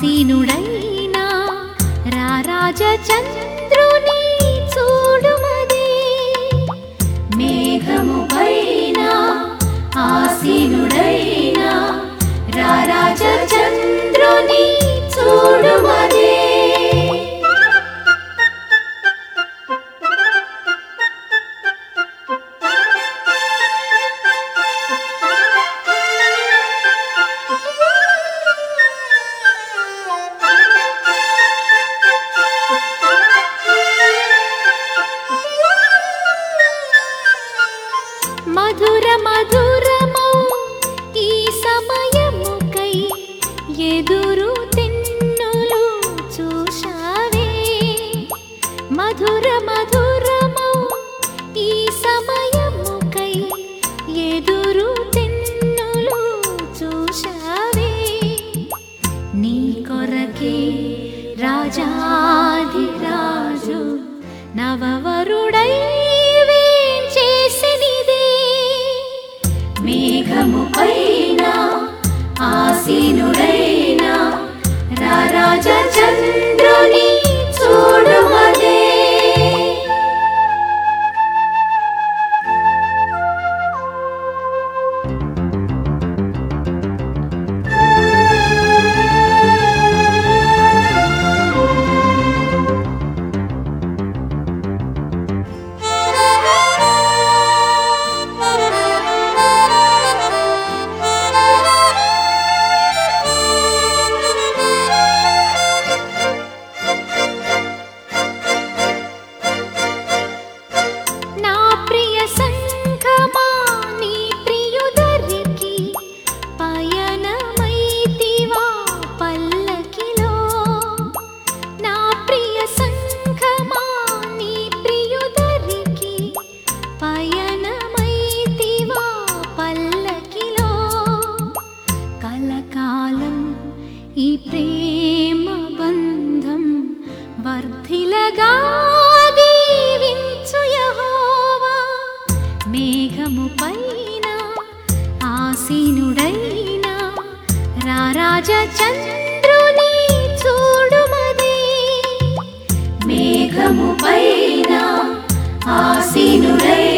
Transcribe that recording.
ఆసీనుడైన రారాజ చంద్రుని చూడుమదే మేఘము పైన ఆసీనుడైన రారాజ చంద్రుని చూడుమదే మధుర మధురమౌ ఈ సమయముకై ఎదురు తెన్నులు చూశావే మధుర మధురమౌ ఈ సమయముకై ఎదురు తెన్నులు చూశావే నీ కొరకే రాజాధిరాజు నవవరుడై వేంచేసినిదే మేఘము పైన ఆసీనుడైన రారాజ చంద్రుని చూడుమదే నా ప్రియ సంఘమా నీ ప్రియుదరికి పయనమైతివా పల్లకిలో నా ప్రియ సంఘమా నీ ప్రియుదరికి పయనమైతివా పల్లకిలో కలకాలం ఈ ప్రేమ బంధం వర్ధిలగా దీవించు యెహోవా మేఘము పైన ఆసీనుడైన రారాజ చంద్రుని చూడుమదే మేఘము పైన ఆసీనుడైన